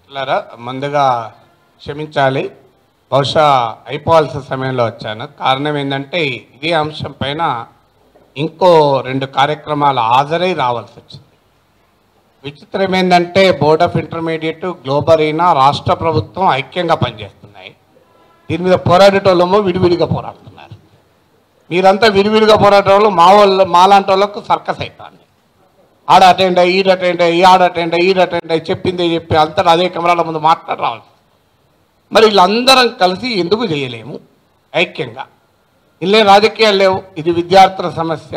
మిత్రులారా ముందుగా క్షమించాలి బహుశా అయిపోవాల్సిన సమయంలో వచ్చాను కారణం ఏంటంటే ఇదే అంశం పైన ఇంకో రెండు కార్యక్రమాలు హాజరై రావాల్సి వచ్చింది విచిత్రం ఏంటంటే బోర్డ్ ఆఫ్ ఇంటర్మీడియట్ గ్లోబరీనా రాష్ట్ర ప్రభుత్వం ఐక్యంగా పనిచేస్తున్నాయి దీని మీద పోరాడేటోళ్ళేమో విడివిడిగా పోరాడుతున్నారు మీరంతా విడివిడిగా పోరాడేటోళ్ళు మా వాళ్ళు మాలాంటి వాళ్ళకు సర్కస్ అవుతుంది ఆడ అటెండ్ అయ్యి ఈడ అటెండ్ అయ్యి ఆడ అటెండ్ అయ్యి ఈడ అటెండ్ అయ్యి చెప్పిందే చెప్పి అంతా అదే కెమెరాల ముందు మాట్లాడి రావాలి మరి వీళ్ళందరం కలిసి ఎందుకు చేయలేము ఐక్యంగా ఇల్లే రాజకీయాలు లేవు ఇది విద్యార్థుల సమస్య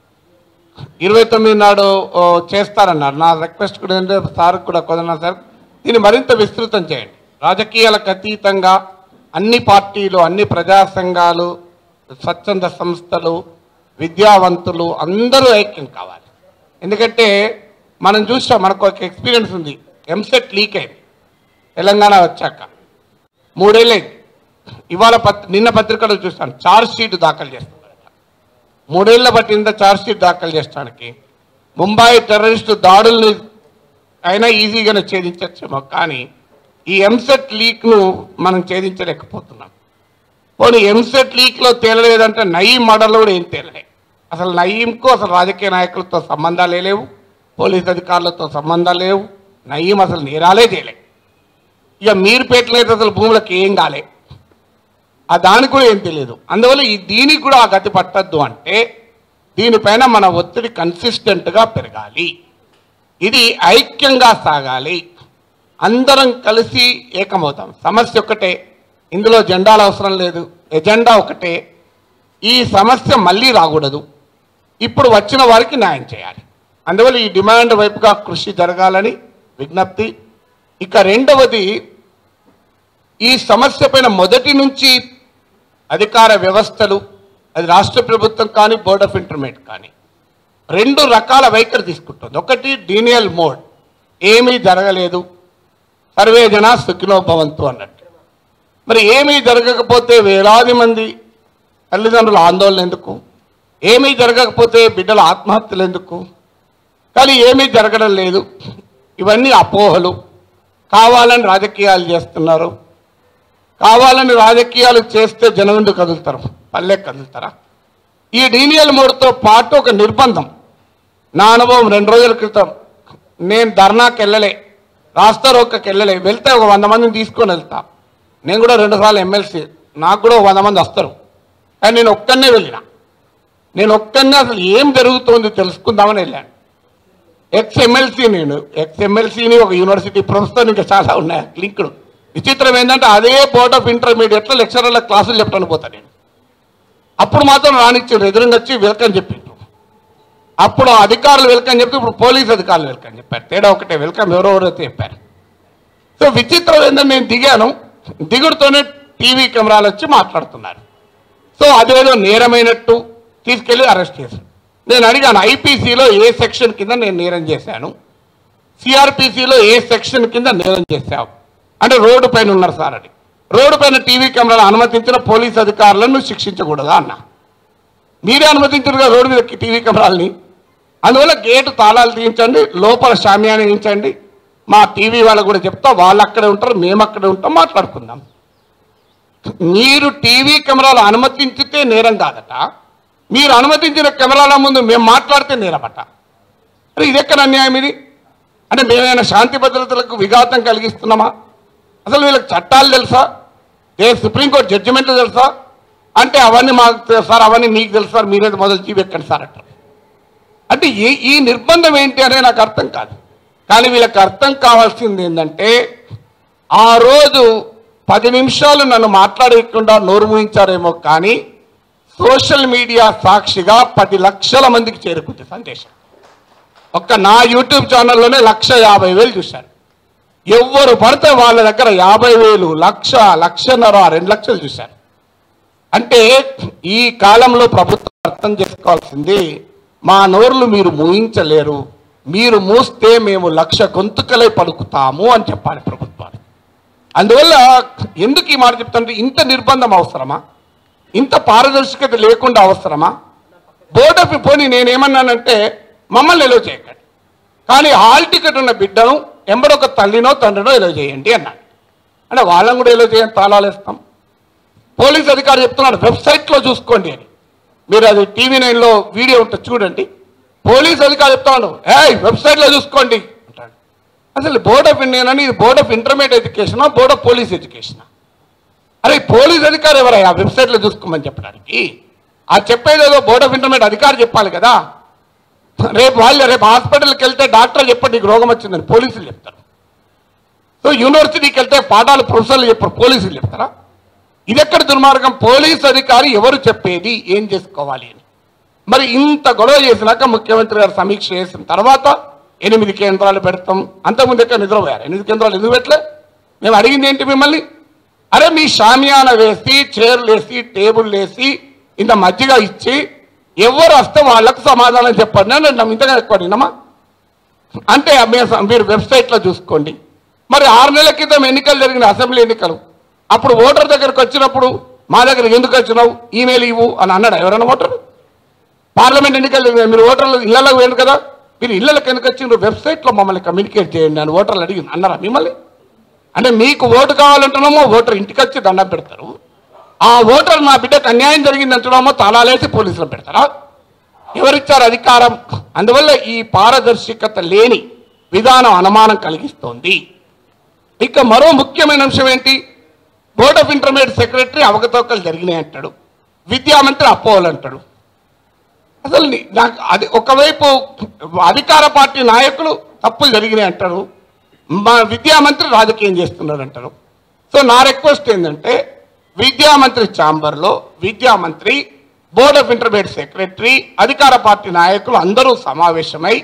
ఇరవై తొమ్మిది నాడు ఓ, చేస్తారన్నారు నా రిక్వెస్ట్ కూడా ఏంటంటే సార్ కూడా కుదరనా సార్ దీన్ని మరింత విస్తృతం చేయండి రాజకీయాలకు అతీతంగా అన్ని పార్టీలు అన్ని ప్రజా సంఘాలు స్వచ్ఛంద సంస్థలు విద్యావంతులు అందరూ ఐక్యం కావాలి ఎందుకంటే మనం చూసాం మనకు ఒక ఎక్స్పీరియన్స్ ఉంది ఎంసెట్ లీక్ అయింది తెలంగాణ వచ్చాక మూడేళ్ళైంది ఇవాళ పత్ నిన్న పత్రికలో చూస్తాను చార్జ్ షీట్ దాఖలు చేస్తున్నారు మూడేళ్ల పట్టింద ఛార్జ్ షీట్ దాఖలు చేయడానికి ముంబాయి టెర్రరిస్టు దాడుల్ని అయినా ఈజీగానే ఛేదించచ్చేమో కానీ ఈ ఎంసెట్ లీక్ను మనం ఛేదించలేకపోతున్నాం పోనీ ఎంసెట్ లీక్లో తేలలేదంటే నయీం మడలో కూడా ఏం తేలలే అసలు నయీంకు అసలు రాజకీయ నాయకులతో సంబంధాలే లేవు పోలీస్ అధికారులతో సంబంధాలు లేవు నయీం అసలు నేరాలే చేయలే ఇక మీరు పెట్టలేదు అసలు భూములకు ఏం కాలే ఆ దానికి కూడా ఏం తెలియదు అందువల్ల ఈ దీనికి కూడా ఆ గతి పట్టద్దు అంటే దీనిపైన మన ఒత్తిడి కన్సిస్టెంట్గా పెరగాలి ఇది ఐక్యంగా సాగాలి అందరం కలిసి ఏకమవుతాం సమస్య ఒకటే ఇందులో జెండాలు అవసరం లేదు ఎజెండా ఒకటే ఈ సమస్య మళ్ళీ రాకూడదు ఇప్పుడు వచ్చిన వారికి న్యాయం చేయాలి అందువల్ల ఈ డిమాండ్ వైపుగా కృషి జరగాలని విజ్ఞప్తి ఇక రెండవది ఈ సమస్య పైన మొదటి నుంచి అధికార వ్యవస్థలు అది రాష్ట్ర ప్రభుత్వం కానీ బోర్డ్ ఆఫ్ ఇంటర్మీడియట్ కానీ రెండు రకాల వైఖరి తీసుకుంటుంది ఒకటి డీనియల్ మోడ్ ఏమీ జరగలేదు సర్వే జన సుఖినో భవంతు అన్నట్టు మరి ఏమీ జరగకపోతే వేలాది మంది తల్లిదండ్రుల ఆందోళన ఎందుకు ఏమీ జరగకపోతే బిడ్డల ఆత్మహత్యలు ఎందుకు కానీ ఏమీ జరగడం లేదు ఇవన్నీ అపోహలు కావాలని రాజకీయాలు చేస్తున్నారు కావాలని రాజకీయాలు చేస్తే జనం ఎందుకు కదులుతారు పల్లె కదులుతారా ఈ డీనియల్ మోడ్తో పాటు ఒక నిర్బంధం నా అనుభవం రెండు రోజుల క్రితం నేను ధర్నాకి వెళ్ళలే రాస్తా రోక్కకి వెళ్ళలే వెళ్తే ఒక వంద మందిని తీసుకొని వెళ్తా నేను కూడా రెండుసార్లు ఎమ్మెల్సీ నాకు కూడా ఒక వంద మంది వస్తారు కానీ నేను ఒక్కనే వెళ్ళిన నేను ఒక్కనే అసలు ఏం జరుగుతోంది తెలుసుకుందామని వెళ్ళాను ఎక్స్ ఎమ్మెల్సీ నేను ఎక్స్ ఎమ్మెల్సీని ఒక యూనివర్సిటీ ప్రొఫెసర్ ఇంకా చాలా ఉన్నాయి లింకుడు విచిత్రం ఏంటంటే అదే బోర్డ్ ఆఫ్ ఇంటర్మీడియట్లో లెక్చరర్ల క్లాసులు చెప్పడానికి పోతా నేను అప్పుడు మాత్రం రానిచ్చారు ఎదురుగా వచ్చి వెల్కమ్ చెప్పిండ్రు అప్పుడు అధికారులు వెల్కమ్ చెప్తే ఇప్పుడు పోలీస్ అధికారులు వెల్కమ్ చెప్పారు తేడా ఒకటే వెల్కమ్ ఎవరెవరైతే చెప్పారు సో విచిత్రం ఏంటంటే నేను దిగాను దిగుడుతోనే టీవీ కెమెరాలు వచ్చి మాట్లాడుతున్నారు సో అదేదో నేరమైనట్టు తీసుకెళ్లి అరెస్ట్ చేశారు నేను అడిగాను ఐపీసీలో ఏ సెక్షన్ కింద నేను నేరం చేశాను సిఆర్పిసిలో ఏ సెక్షన్ కింద నేరం చేశావు అంటే రోడ్డు పైన ఉన్నారు సార్ అని రోడ్డు పైన టీవీ కెమెరాలు అనుమతించిన పోలీస్ అధికారులను శిక్షించకూడదా అన్న మీరే అనుమతించారు కదా రోడ్డు మీద టీవీ కెమెరాలని అందువల్ల గేటు తాళాలు తీయించండి లోపల షామ్యాన్ని తీయించండి మా టీవీ వాళ్ళకు కూడా చెప్తా వాళ్ళు అక్కడే ఉంటారు మేము అక్కడే ఉంటాం మాట్లాడుకుందాం మీరు టీవీ కెమెరాలు అనుమతించితే నేరం కాదట మీరు అనుమతించిన కెమెరాల ముందు మేము మాట్లాడితే నేరమట అరే ఇది ఎక్కడ అన్యాయం ఇది అంటే మేమైనా శాంతి భద్రతలకు విఘాతం కలిగిస్తున్నామా అసలు వీళ్ళకి చట్టాలు తెలుసా ఏ సుప్రీంకోర్టు జడ్జిమెంట్లు తెలుసా అంటే అవన్నీ మాకు తె- సార్ అవన్నీ మీకు తెలుసు సార్ మీరే మొదలు చూపెక్కండి సార్ అంటారు అంటే ఈ ఈ నిర్బంధం ఏంటి అనేది నాకు అర్థం కాదు కానీ వీళ్ళకి అర్థం కావాల్సింది ఏంటంటే ఆ రోజు పది నిమిషాలు నన్ను మాట్లాడకుండా నోరు మూయించారేమో కానీ సోషల్ మీడియా సాక్షిగా పది లక్షల మందికి చేరుకుంది సందేశం ఒక్క నా యూట్యూబ్ ఛానల్లోనే లక్ష యాభై వేలు చూశారు ఎవ్వరు పడితే వాళ్ళ దగ్గర యాభై వేలు లక్ష లక్షన్నర రెండు లక్షలు చూశారు అంటే ఈ కాలంలో ప్రభుత్వం అర్థం చేసుకోవాల్సింది మా నోర్లు మీరు మూయించలేరు మీరు మూస్తే మేము లక్ష గొంతుకలై పలుకుతాము అని చెప్పాలి ప్రభుత్వానికి అందువల్ల ఎందుకు ఈ మాట చెప్తానంటే ఇంత నిర్బంధం అవసరమా ఇంత పారదర్శకత లేకుండా అవసరమా బోర్డ్ ఆఫ్ పోనీ నేనేమన్నానంటే మమ్మల్ని నిలవ చేయకండి కానీ హాల్ టికెట్ ఉన్న బిడ్డను ఎంబడ ఒక తల్లినో తండ్రినో ఎలో చేయండి అన్నాడు అంటే వాళ్ళని కూడా ఎలో చేయండి తాళాలు ఇస్తాం పోలీస్ అధికారి చెప్తున్నాడు వెబ్సైట్లో చూసుకోండి అని మీరు అది టీవీ నైన్లో వీడియో ఉంటుంది చూడండి పోలీస్ అధికారి చెప్తాడు ఏ వెబ్సైట్లో చూసుకోండి అంటాడు అసలు బోర్డ్ ఆఫ్ ఇండియన్ అని ఇది బోర్డ్ ఆఫ్ ఇంటర్మీడియట్ ఎడ్యుకేషనా బోర్డ్ ఆఫ్ పోలీస్ ఎడ్యుకేషనా అరే పోలీస్ అధికారి ఎవరయ్యా వెబ్సైట్లో చూసుకోమని చెప్పడానికి ఆ చెప్పేది ఏదో బోర్డ్ ఆఫ్ ఇంటర్మీడియట్ అధికారి చెప్పాలి కదా రేపు వాళ్ళు రేపు హాస్పిటల్కి వెళ్తే డాక్టర్ చెప్పండి నీకు రోగం వచ్చిందని పోలీసులు చెప్తారు సో యూనివర్సిటీకి వెళ్తే పాఠాలు ప్రొఫెసర్లు చెప్పారు పోలీసులు చెప్తారా ఇది ఎక్కడ దుర్మార్గం పోలీస్ అధికారి ఎవరు చెప్పేది ఏం చేసుకోవాలి అని మరి ఇంత గొడవ చేసినాక ముఖ్యమంత్రి గారు సమీక్ష చేసిన తర్వాత ఎనిమిది కేంద్రాలు పెడతాం అంతకుముందు ఎక్కడ నిద్రపోయారు ఎనిమిది కేంద్రాలు ఎందుకు పెట్టలే మేము అడిగింది ఏంటి మిమ్మల్ని అరే మీ షామియాన వేసి చైర్లు వేసి టేబుల్ వేసి ఇంత మజ్జిగ ఇచ్చి ఎవరు వస్తే వాళ్ళకు సమాధానం చెప్పండి అని నన్ను ఇంతగా ఎక్కువ నిన్నమా అంటే మీ- మీరు వెబ్సైట్లో చూసుకోండి మరి ఆరు నెలల క్రితం ఎన్నికలు జరిగిన అసెంబ్లీ ఎన్నికలు అప్పుడు ఓటర్ దగ్గరకు వచ్చినప్పుడు మా దగ్గర ఎందుకు వచ్చినావు ఈమెయిల్ ఇవ్వు అని అన్నాడు ఎవరైనా ఓటర్ పార్లమెంట్ ఎన్నికలు జరిగినాయి. మీరు ఓటర్లు ఇళ్లకు పోయింది కదా మీరు ఇళ్లకు ఎందుకు వచ్చిండ్రు వెబ్సైట్లో మమ్మల్ని కమ్యూనికేట్ చేయండి అని ఓటర్లు అడిగింది అన్నారా మిమ్మల్ని అంటే మీకు ఓటు కావాలంటున్నామో ఓటర్ ఇంటికి వచ్చి దండం పెడతారు ఆ ఓటర్ నా బిడ్డకు అన్యాయం జరిగింది అంటున్నామో తాళాలేసి పోలీసులు పెడతారా ఎవరిచ్చారు అధికారం అందువల్ల ఈ పారదర్శకత లేని విధానం అనుమానం కలిగిస్తోంది ఇక మరో ముఖ్యమైన అంశం ఏంటి బోర్డ్ ఆఫ్ ఇంటర్మీడియట్ సెక్రటరీ అవకతవకలు జరిగినాయి అంటాడు విద్యామంత్రి అపోహలు అంటాడు అసలు ని- నాకు అది ఒకవైపు అధికార పార్టీ నాయకులు తప్పులు జరిగినాయి అంటారు మా విద్యామంత్రి రాజకీయం చేస్తున్నారు అంటారు సో నా రిక్వెస్ట్ ఏంటంటే విద్యామంత్రి ఛాంబర్లో విద్యామంత్రి బోర్డ్ ఆఫ్ ఇంటర్మీడియట్ సెక్రటరీ అధికార పార్టీ నాయకులు అందరూ సమావేశమై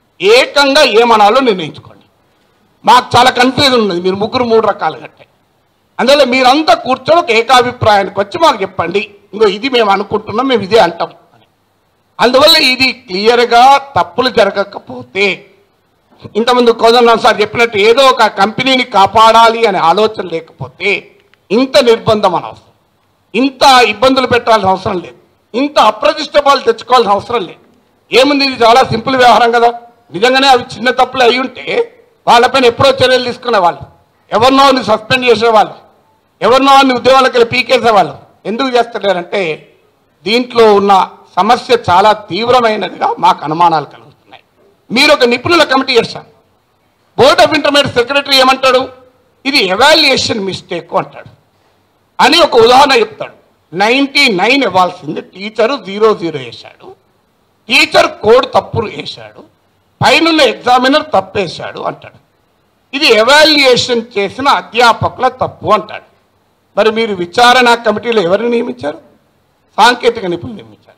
ఏకంగా ఏమనాలో నిర్ణయించుకోండి మాకు చాలా కన్ఫ్యూజన్ ఉన్నది మీరు ముగ్గురు మూడు రకాలు కట్టే అందువల్ల మీరంతా కూర్చొని ఒక ఏకాభిప్రాయానికి వచ్చి మాకు చెప్పండి ఇంకో ఇది మేము అనుకుంటున్నాం మేము ఇదే అంటాం అని అందువల్ల ఇది క్లియర్గా తప్పులు జరగకపోతే ఇంతకుముందు కోదండరామ్ సార్ చెప్పినట్టు ఏదో ఒక కంపెనీని కాపాడాలి అనే ఆలోచన లేకపోతే ఇంత నిర్బంధం అనవసరం ఇంత ఇబ్బందులు పెట్టాల్సిన అవసరం లేదు ఇంత అప్రతిష్టపాలు తెచ్చుకోవాల్సిన అవసరం లేదు ఏముంది ఇది చాలా సింపుల్ వ్యవహారం కదా నిజంగానే అవి చిన్న తప్పులు అయి ఉంటే వాళ్ళపైన ఎప్పుడో చర్యలు తీసుకునేవాళ్ళు ఎవరినో సస్పెండ్ చేసేవాళ్ళు ఎవరినో వాడిని ఉద్యోగాలకు వెళ్ళి పీకేసేవాళ్ళు ఎందుకు చేస్తలేరంటే దీంట్లో ఉన్న సమస్య చాలా తీవ్రమైనదిగా మాకు అనుమానాలు కలుగుతున్నాయి మీరు ఒక నిపుణుల కమిటీ చేశారు బోర్డ్ ఆఫ్ ఇంటర్మీడియట్ సెక్రటరీ ఏమంటాడు ఇది ఎవాల్యుయేషన్ మిస్టేక్ అంటాడు అని ఒక ఉదాహరణ చెప్తాడు నైంటీ నైన్ ఇవ్వాల్సింది టీచరు జీరో జీరో వేశాడు టీచర్ కోడ్ తప్పులు వేశాడు పైనున్న ఎగ్జామినర్ తప్పేశాడు అంటాడు ఇది ఎవాల్యుయేషన్ చేసిన అధ్యాపకుల తప్పు అంటాడు మరి మీరు విచారణ కమిటీలో ఎవరిని నియమించారు సాంకేతిక నిపుణులు నియమించారు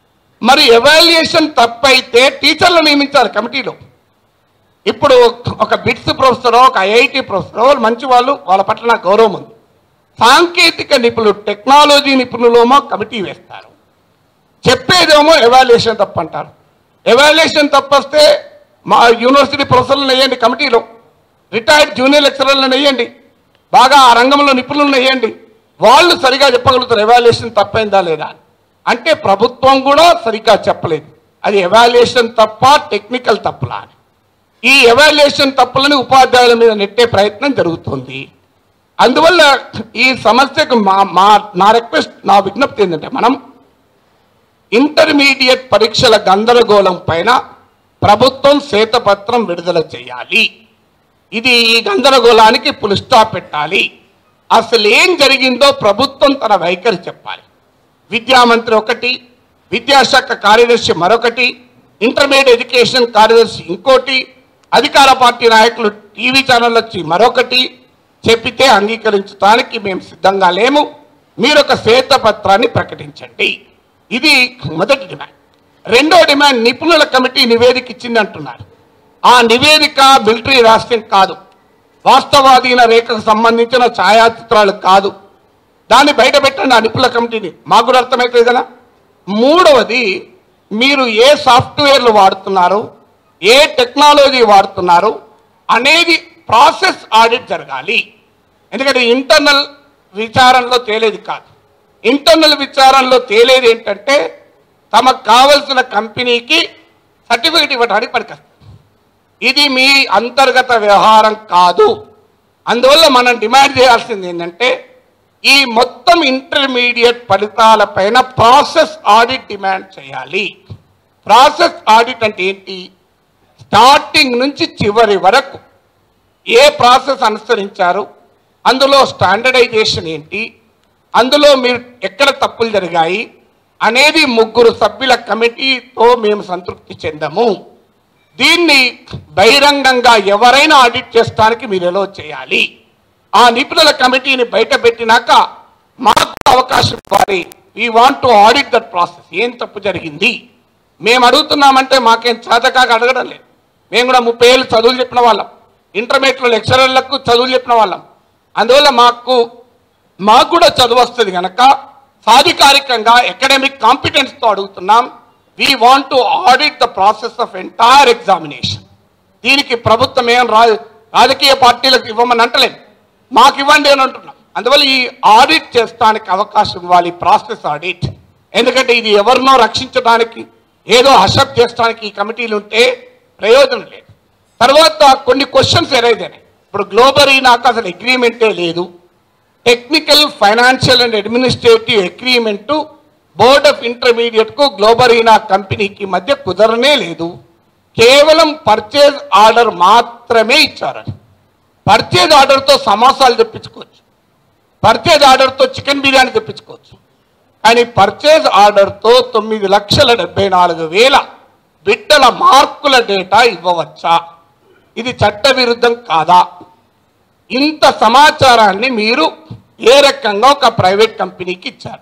మరి ఎవాల్యుయేషన్ తప్పైతే టీచర్లు నియమించారు కమిటీలో ఇప్పుడు ఒక బిట్స్ ప్రొఫెసర్ ఒక ఐఐటి ప్రొఫెసర్ వాళ్ళు మంచి వాళ్ళు వాళ్ళ పట్ల నాకు గౌరవం ఉంది సాంకేతిక నిపుణులు టెక్నాలజీ నిపుణులేమో కమిటీ వేస్తారు చెప్పేదేమో ఎవాల్యుయేషన్ తప్పు అంటారు ఎవాల్యుయేషన్ తప్పొస్తే మా యూనివర్సిటీ ప్రొఫెసర్లను వేయండి కమిటీలో రిటైర్డ్ జూనియర్ లెక్చరర్లను వేయండి బాగా ఆ రంగంలో నిపుణులను వేయండి వాళ్ళు సరిగా చెప్పగలుగుతారు ఎవాల్యుయేషన్ తప్పైందా లేదా అని. అంటే ప్రభుత్వం కూడా సరిగ్గా చెప్పలేదు అది ఎవాల్యుయేషన్ తప్ప టెక్నికల్ తప్పులా అని ఈ ఎవాల్యుయేషన్ తప్పులని ఉపాధ్యాయుల మీద నెట్టే ప్రయత్నం జరుగుతుంది అందువల్ల ఈ సమస్యకు మా మా నా రిక్వెస్ట్ నా విజ్ఞప్తి ఏంటంటే మనం ఇంటర్మీడియట్ పరీక్షల గందరగోళం పైన ప్రభుత్వం శ్వేతపత్రం విడుదల చేయాలి ఇది ఈ గందరగోళానికి పులి స్టాప్ పెట్టాలి అసలు ఏం జరిగిందో ప్రభుత్వం తన వైఖరి చెప్పాలి విద్యామంత్రి ఒకటి విద్యాశాఖ కార్యదర్శి మరొకటి ఇంటర్మీడియట్ ఎడ్యుకేషన్ కార్యదర్శి ఇంకోటి అధికార పార్టీ నాయకులు టీవీ ఛానల్ వచ్చి మరొకటి చెప్పితే అంగీకరించడానికి మేము సిద్ధంగా లేము మీరు ఒక శ్వేతపత్రాన్ని ప్రకటించండి ఇది మొదటి డిమాండ్ రెండో డిమాండ్ నిపుణుల కమిటీ నివేదిక ఇచ్చింది అంటున్నారు ఆ నివేదిక మిలిటరీ రాష్ట్రం కాదు వాస్తవాధీన రేఖకు సంబంధించిన ఛాయాచిత్రాలు కాదు దాన్ని బయట పెట్టండి ఆ నిపుణుల కమిటీని మాకు కూడా అర్థమవుతుంది కదా మూడవది మీరు ఏ సాఫ్ట్వేర్లు వాడుతున్నారు ఏ టెక్నాలజీ వాడుతున్నారు అనేది ప్రాసెస్ ఆడిట్ జరగాలి ఎందుకంటే ఇంటర్నల్ విచారణలో తేలేది కాదు ఇంటర్నల్ విచారణలో తేలేది ఏంటంటే తమకు కావలసిన కంపెనీకి సర్టిఫికేట్ ఇవ్వడానికి పనికొస్తుంది ఇది మీ అంతర్గత వ్యవహారం కాదు అందువల్ల మనం డిమాండ్ చేయాల్సింది ఏంటంటే ఈ మొత్తం ఇంటర్మీడియట్ ఫలితాల పైన ప్రాసెస్ ఆడిట్ డిమాండ్ చేయాలి ప్రాసెస్ ఆడిట్ అంటే ఏంటి స్టార్టింగ్ నుంచి చివరి వరకు ఏ ప్రాసెస్ అనుసరించారు అందులో స్టాండర్డైజేషన్ ఏంటి అందులో మీరు ఎక్కడ తప్పులు జరిగాయి అనేది ముగ్గురు సభ్యుల కమిటీతో మేము సంతృప్తి చెందము దీన్ని బహిరంగంగా ఎవరైనా ఆడిట్ చేస్తానికి మీరు ఎలా చేయాలి ఆ నిపుణుల కమిటీని బయట పెట్టినాక మాకు అవకాశం ఇవ్వాలి we want to audit that process ఏం తప్పు జరిగింది మేము అడుగుతున్నామంటే మాకేం చేతకాక అడగడం లేదు మేము కూడా ముప్పై ఏళ్ళు చదువులు చెప్పిన వాళ్ళం ఇంటర్మీడియట్లో లెక్చరర్లకు చదువులు చెప్పిన వాళ్ళం అందువల్ల మాకు మాకు కూడా చదువు వస్తుంది కనుక సాధికారికంగా అకాడమిక్ కాంపిటెన్స్తో అడుగుతున్నాం we want to audit the process of entire examination దీనికి ప్రభుత్వం ఏం రా రాజకీయ పార్టీలకు ఇవ్వమని అంటలేదు మాకు ఇవ్వండి అని అంటున్నాం అందువల్ల ఈ ఆడిట్ చేస్తానికి అవకాశం ఇవ్వాలి ప్రాసెస్ ఆడిట్ ఎందుకంటే ఇది ఎవరినో రక్షించడానికి ఏదో హషప్ చేస్తానికి ఈ కమిటీలు ఉంటే ప్రయోజనం లేదు తర్వాత కొన్ని క్వశ్చన్స్ ఎరైదాయి ఇప్పుడు గ్లోబల్ నాకు అసలు అగ్రిమెంటే లేదు technical financial and administrative agreement board of intermediate కు గ్లోబరీనా కంపెనీకి మధ్య కుదరనే లేదు కేవలం పర్చేజ్ ఆర్డర్ మాత్రమే ఇచ్చారని పర్చేజ్ ఆర్డర్తో సమోసాలు తెప్పించుకోవచ్చు పర్చేజ్ ఆర్డర్తో చికెన్ బిర్యానీ తెప్పించుకోవచ్చు కానీ పర్చేజ్ ఆర్డర్తో తొమ్మిది లక్షల డెబ్బై నాలుగు వేల బిడ్డల మార్కుల డేటా ఇవ్వవచ్చా ఇది చట్టవిరుద్ధం కాదా ఇంత సమాచారాన్ని మీరు ఏ రకంగా ఒక ప్రైవేట్ కంపెనీకి ఇచ్చారు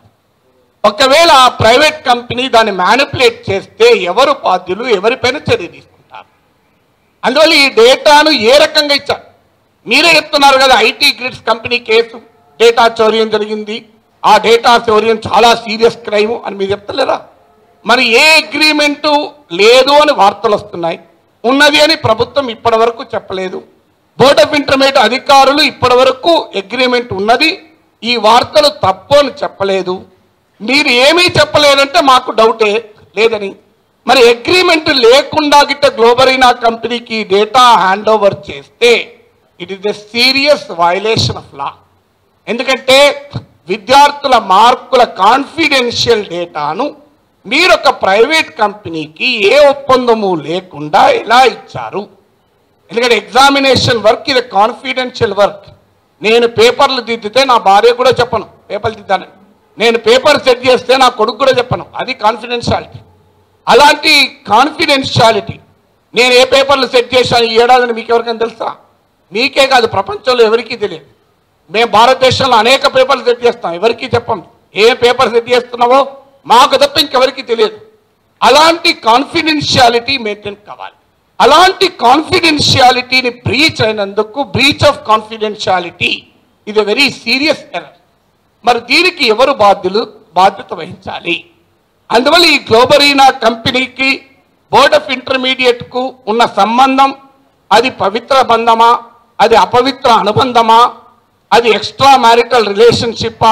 ఒకవేళ ఆ ప్రైవేట్ కంపెనీ దాన్ని మ్యానిపులేట్ చేస్తే ఎవరు బాధ్యులు ఎవరిపైన చర్య తీసుకుంటారు అందువల్ల ఈ డేటాను ఏ రకంగా ఇచ్చారు మీరే చెప్తున్నారు కదా IT grids company case data చౌర్యం జరిగింది ఆ డేటా చౌర్యం చాలా సీరియస్ క్రైమ్ అని మీరు చెప్తలేరా మరి ఏ అగ్రిమెంటు లేదు అని వార్తలు వస్తున్నాయి ఉన్నది అని ప్రభుత్వం ఇప్పటి వరకు చెప్పలేదు బోర్డ్ ఆఫ్ ఇంటర్మీడియట్ అధికారులు ఇప్పటి వరకు అగ్రిమెంట్ ఉన్నది ఈ వార్తలు తప్పు అని చెప్పలేదు మీరు ఏమీ చెప్పలేదంటే మాకు డౌటే లేదని మరి అగ్రిమెంట్ లేకుండా గిట్ట గ్లోబరీనా కంపెనీకి డేటా హ్యాండ్ ఓవర్ చేస్తే it is a serious violation of law ఎందుకంటే విద్యార్థుల మార్కుల కాన్ఫిడెన్షియల్ డేటాను మీరు ఒక ప్రైవేట్ కంపెనీకి ఏ ఒప్పందము లేకుండా ఎలా ఇచ్చారు ఎందుకంటే ఎగ్జామినేషన్ వర్క్ ఇది కాన్ఫిడెన్షియల్ వర్క్ నేను పేపర్లు దిద్దితే నా భార్య కూడా చెప్పను పేపర్లు దిద్దానని నేను పేపర్ సెట్ చేస్తే నా కొడుకు కూడా చెప్పను అది కాన్ఫిడెన్షియాలిటీ అలాంటి కాన్ఫిడెన్షియాలిటీ నేను ఏ పేపర్లు సెట్ చేశాను ఈ ఏడాదిని మీకు ఎవరికైనా తెలుసా మీకే కాదు ప్రపంచంలో ఎవరికీ తెలియదు మేము భారతదేశంలో అనేక పేపర్లు సెట్ చేస్తాం ఎవరికీ చెప్పం ఏ పేపర్ సెట్ చేస్తున్నావో మాకు తప్ప ఇంకెవరికీ తెలియదు అలాంటి కాన్ఫిడెన్షియాలిటీ మెయింటైన్ కావాలి అలాంటి కాన్ఫిడెన్షియాలిటీని బ్రీచ్ అయినందుకు బ్రీచ్ ఆఫ్ కాన్ఫిడెన్షియాలిటీ ఇది వెరీ సీరియస్ ఎర్రర్ మరి దీనికి ఎవరు బాధ్యులు బాధ్యత వహించాలి అందువల్ల ఈ గ్లోబరీనా కంపెనీకి బోర్డ్ ఆఫ్ ఇంటర్మీడియట్ కు ఉన్న సంబంధం అది పవిత్ర బంధమా అది అపవిత్ర అనుబంధమా అది ఎక్స్ట్రా మ్యారిటల్ రిలేషన్షిప్పా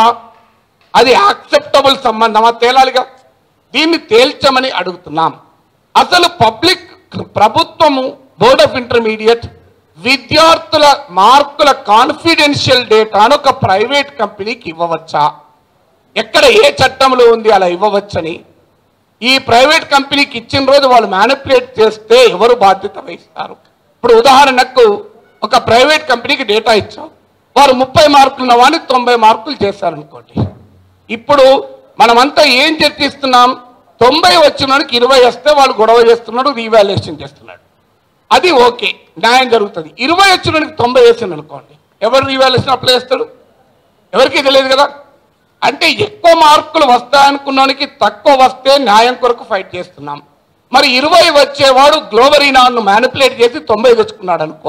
అది యాక్సెప్టబుల్ సంబంధమా తేలాలిగా దీన్ని తేల్చమని అడుగుతున్నాం అసలు పబ్లిక్ ప్రభుత్వము బోర్డ్ ఆఫ్ ఇంటర్మీడియట్ విద్యార్థుల మార్కుల కాన్ఫిడెన్షియల్ డేటాను ఒక ప్రైవేట్ కంపెనీకి ఇవ్వవచ్చా ఎక్కడ ఏ చట్టంలో ఉంది అలా ఇవ్వవచ్చని ఈ ప్రైవేట్ కంపెనీకి ఇచ్చిన రోజు వాళ్ళు మ్యానిపులేట్ చేస్తే ఎవరు బాధ్యత వహిస్తారు ఇప్పుడు ఉదాహరణకు ఒక ప్రైవేట్ కంపెనీకి డేటా ఇచ్చాం వారు ముప్పై మార్కులు ఉన్న వాడిని తొంభై మార్కులు చేశారనుకోండి ఇప్పుడు మనమంతా ఏం చర్చిస్తున్నాం తొంభై వచ్చినానికి ఇరవై వస్తే వాళ్ళు గొడవ చేస్తున్నాడు రీవాల్యుయేషన్ చేస్తున్నాడు అది ఓకే న్యాయం జరుగుతుంది ఇరవై వచ్చినానికి తొంభై వేసింది అనుకోండి ఎవరు రీవాల్యుయేషన్ అప్లై చేస్తాడు ఎవరికీ తెలియదు కదా అంటే ఎక్కువ మార్కులు వస్తాయనుకున్నానికి తక్కువ వస్తే న్యాయం కొరకు ఫైట్ చేస్తున్నాం మరి ఇరవై వచ్చేవాడు గ్లోబరీనాను మ్యానిపులేట్ చేసి తొంభై తెచ్చుకున్నాడు అనుకో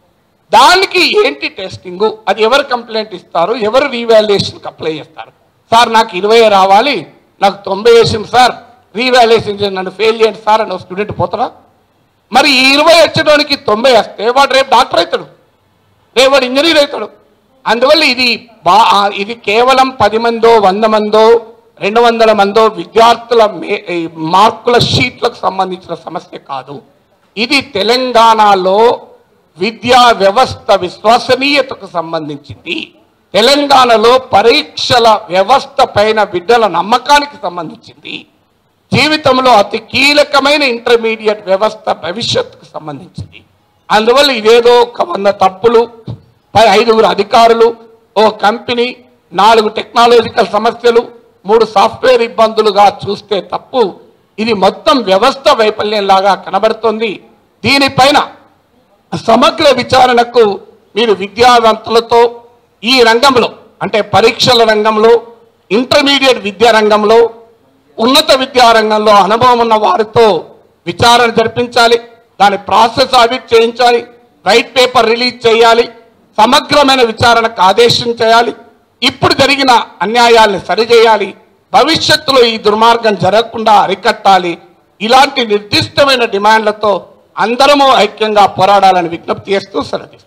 దానికి ఏంటి టెస్టింగ్ అది ఎవరు కంప్లైంట్ ఇస్తారు ఎవరు రీవాల్యుయేషన్కి అప్లై చేస్తారు సార్ నాకు ఇరవై రావాలి నాకు తొంభై వేసింది సార్ రీవాల్యుయేషన్ చేయండి నన్ను ఫెయిల్ చేయండి సార్ అని స్టూడెంట్ పోతారా మరి ఈ ఇరవై వచ్చేటానికి తొంభై వస్తే వాడు రేపు డాక్టర్ అవుతాడు రేపు వాడు ఇంజనీర్ అవుతాడు అందువల్ల ఇది బా ఆ, ఇది కేవలం పది మందో వంద మందో రెండు వందల మందో విద్యార్థుల మే- ఈ మార్కుల షీట్లకు సంబంధించిన సమస్య కాదు ఇది తెలంగాణలో విద్యా వ్యవస్థ విశ్వసనీయతకు సంబంధించింది తెలంగాణలో పరీక్షల వ్యవస్థ పైన బిడ్డల నమ్మకానికి సంబంధించింది జీవితంలో అతి కీలకమైన ఇంటర్మీడియట్ వ్యవస్థ భవిష్యత్తుకు సంబంధించింది అందువల్ల ఇదేదో ఒక వంద తప్పులు పై ఐదుగురు అధికారులు ఓ కంపెనీ నాలుగు టెక్నాలజికల్ సమస్యలు మూడు సాఫ్ట్వేర్ ఇబ్బందులుగా చూస్తే తప్పు ఇది మొత్తం వ్యవస్థ వైఫల్యంలాగా కనబడుతుంది దీనిపైన సమగ్ర విచారణకు మీరు విద్యావంతులతో ఈ రంగంలో అంటే పరీక్షల రంగంలో ఇంటర్మీడియట్ విద్యా రంగంలో ఉన్నత విద్యా రంగంలో అనుభవం ఉన్న వారితో విచారణ జరిపించాలి దాని ప్రాసెస్ ఆడిట్ చేయించాలి రైట్ పేపర్ రిలీజ్ చేయాలి సమగ్రమైన విచారణకు ఆదేశం చేయాలి ఇప్పుడు జరిగిన అన్యాయాల్ని సరిచేయాలి భవిష్యత్తులో ఈ దుర్మార్గం జరగకుండా అరికట్టాలి ఇలాంటి నిర్దిష్టమైన డిమాండ్లతో అందరము ఐక్యంగా పోరాడాలని విజ్ఞప్తి చేస్తూ సెలవు